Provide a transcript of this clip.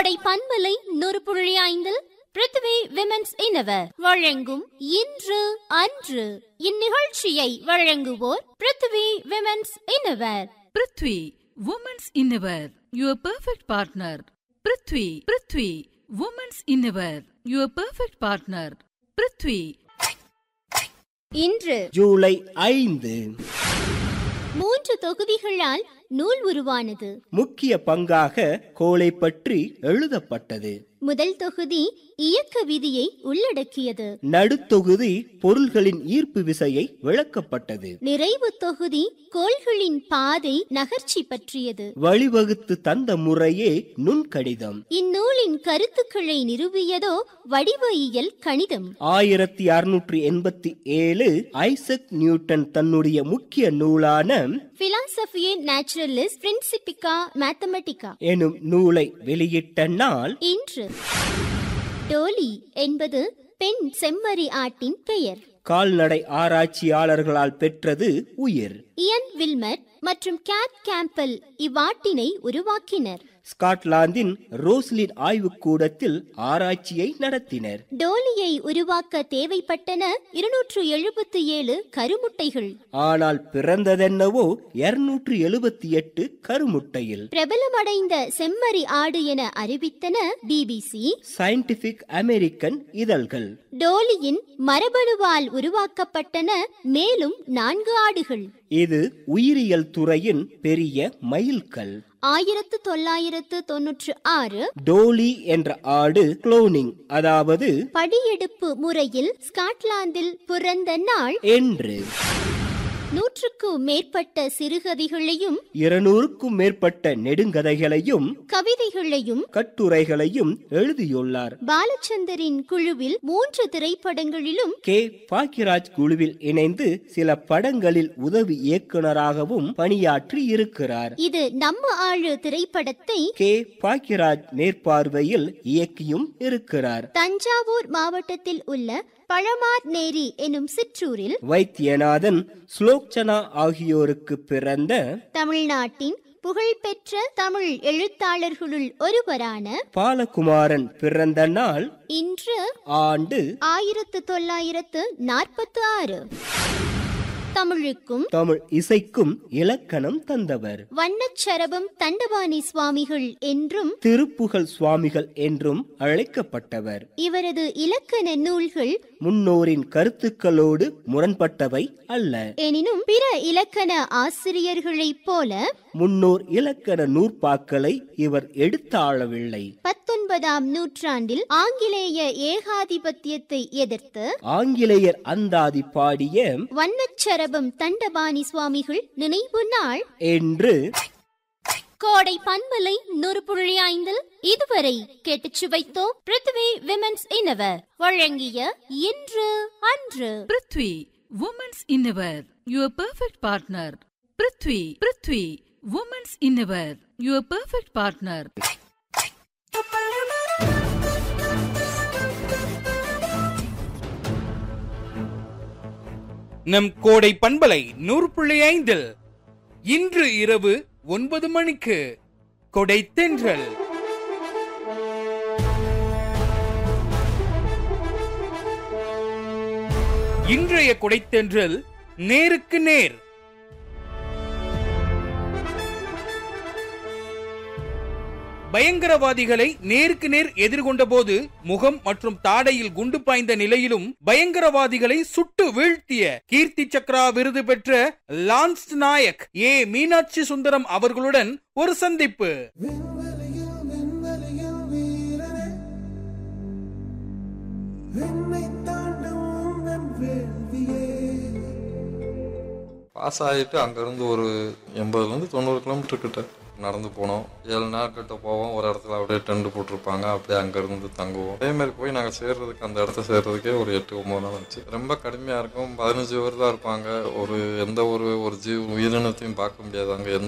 கோடை பண்பலை நூறு புள்ளி ஐந்தில் பிருத்வி விமென்ஸ் இனவர் வழங்கும் இன்று அன்று இந்நிகழ்ச்சியை வழங்குவோர் Prithvi women's innerwear Prithvi women's innerwear your perfect partner Prithvi Prithvi women's innerwear your perfect partner Prithvi இன்று ஜூலை ஐந்து மூன்று தொகுதிகளால் நூல் உருவானது முக்கிய பங்காக கோளை பற்றி எழுதப்பட்டது முதல் தொகுதி இயக்க விதியை உள்ளடக்கியது நடுத்தொகுதி பொருள்களின் ஈர்ப்பு விசையை விளக்கப்பட்டது நிறைவு தொகுதி கோள்களின் பாதை நகர்ச்சி பற்றியது வழிவகுத்து தந்த முறையே நுண்கடிதம் இந்நூலின் கருத்துக்களை நிறுவியதோ வடிவயியல் கணிதம் ஆயிரத்தி அறுநூற்றி எண்பத்தி ஏழு ஐசக் நியூட்டன் தன்னுடைய முக்கிய நூலான பிலாசபியே நேச்சுரலிஸ் பிரின்சிபிகா மேத்தமெட்டிகா எனும் நூலை வெளியிட்ட நாள் இன்று டோலி என்பது பெண் செம்மறி ஆட்டின் பெயர் கால்நடை ஆராய்ச்சியாளர்களால் பெற்றது உயிர் இயன் வில்மட் மற்றும் கேட் கேம்பல் இவ்வாட்டினை உருவாக்கினர் ஸ்காட்லாந்தின் ரோஸ்லின் ஆய்வுக்கூடத்தில் ஆராய்ச்சியை நடத்தினர் டோலியை உருவாக்க தேவைப்பட்டன இருநூற்று எழுபத்தி ஏழு கருமுட்டைகள் ஆனால் பிறந்ததென்னவோ இருநூற்று எழுபத்தி எட்டு கருமுட்டையில் பிரபலமடைந்த செம்மறி ஆடு என அறிவித்தன பிபிசி சயின்டிபிக் அமெரிக்கன் இதழ்கள் டோலியின் மரபணுவால் உருவாக்கப்பட்டன மேலும் நான்கு ஆடுகள் இது உயிரியல் துறையின் பெரிய மைல்கல் ஆயிரத்து தொள்ளாயிரத்து தொன்னூற்று ஆறு டோலி என்ற ஆடு குளோனிங் அதாவது படியெடுப்பு முறையில் ஸ்காட்லாந்தில் பிறந்த நாள் என்று நூற்றுக்கு மேற்பட்ட சிறுகதைகளையும் இருநூறுக்கும் மேற்பட்ட நெடுங்கதைகளையும் கவிதைகளையும் கட்டுரைகளையும் எழுதியுள்ளார் பாலச்சந்தரின் குழுவில் மூன்று திரைப்படங்களிலும் கே பாக்கியராஜ் குழுவில் இணைந்து சில படங்களில் உதவி இயக்குனராகவும் பணியாற்றி இருக்கிறார் இது நம்ம ஆளு திரைப்படத்தை கே பாக்கியராஜ் மேற்பார்வையில் இயக்கியும் இருக்கிறார் தஞ்சாவூர் மாவட்டத்தில் உள்ள பழமார் நேரி எனும் சிற்றூரில் வைத்தியநாதன் ஸ்லோக்சனா ஆகியோருக்கு பிறந்த தமிழ்நாட்டின் புகழ்பெற்ற தமிழ் எழுத்தாளர்களுள் ஒருவரான பாலகுமாரன் பிறந்த நாள் இன்று ஆண்டு ஆயிரத்து தொள்ளாயிரத்து நாற்பத்தி ஆறு தமிழுக்கும் தமிழ் இசைக்கும் இலக்கணம் தந்தவர் வண்ணச்சரபம் தண்டபாணி சுவாமிகள் என்றும் திருப்புகழ் சுவாமிகள் என்றும் அழைக்கப்பட்டவர் இவரது இலக்கண நூல்கள் முன்னோரின் கருத்துக்களோடு முரண்பட்டவை அல்ல எனினும் பிற இலக்கண ஆசிரியர்களைப் போல முன்னோர் இலக்கண நூற்பாக்களை இவர் எடுத்தாளவில்லை பத்தொன்பதாம் நூற்றாண்டில் ஆங்கிலேய ஏகாதிபத்தியத்தை எதிர்த்து ஆங்கிலேயர் அந்தாதி பாடிய வண்ணச்சரபம் தண்டபாணி சுவாமிகள் நினைவு நாள் என்று கோடை பண்பலை நூறு புள்ளி ஐந்தில் இதுவரை கேட்டுச் சுவைத்தோம் பிருத்வி விமென்ஸ் இனவர் வழங்கிய இன்று அன்று Prithvi women's innerwear your perfect partner Prithvi Prithvi women's innerwear your perfect partner நம் கோடை பண்பலை நூறு புள்ளி ஐந்தில் இன்று இரவு ஒன்பது மணிக்கு கொடை தென்றல் இன்றைய கொடைத்தென்றல் நேருக்கு நேர் பயங்கரவாதிகளை நேருக்கு நேர் எதிர்கொண்ட போது முகம் மற்றும் தாடையில் குண்டு பாய்ந்த நிலையிலும் பயங்கரவாதிகளை சுட்டு வீழ்த்திய கீர்த்தி சக்ரா விருது பெற்ற லான்ஸ் நாயக் ஏ மீனாட்சி சுந்தரம் அவர்களுடன் ஒரு சந்திப்பு பாஸ் ஆகிட்டு அங்கேருந்து ஒரு எண்பதுலேருந்து தொண்ணூறு கிலோமீட்டர் கிட்ட நடந்து போனோம் ஏழு நாள் கிட்ட போவோம் ஒரு இடத்துல அப்படியே டென்ட் போட்டிருப்பாங்க அப்படியே அங்கேருந்து தங்குவோம் அதே மாதிரி போய் நாங்கள் சேர்றதுக்கு அந்த இடத்த சேர்றதுக்கே ஒரு எட்டு ஒம்பது நாள் ஆச்சு ரொம்ப கடுமையாக இருக்கும் பதினஞ்சு பேர் தான் இருப்பாங்க ஒரு எந்த ஒரு ஒரு ஜீவ உயிரினத்தையும் பார்க்க முடியாது அங்கே எந்த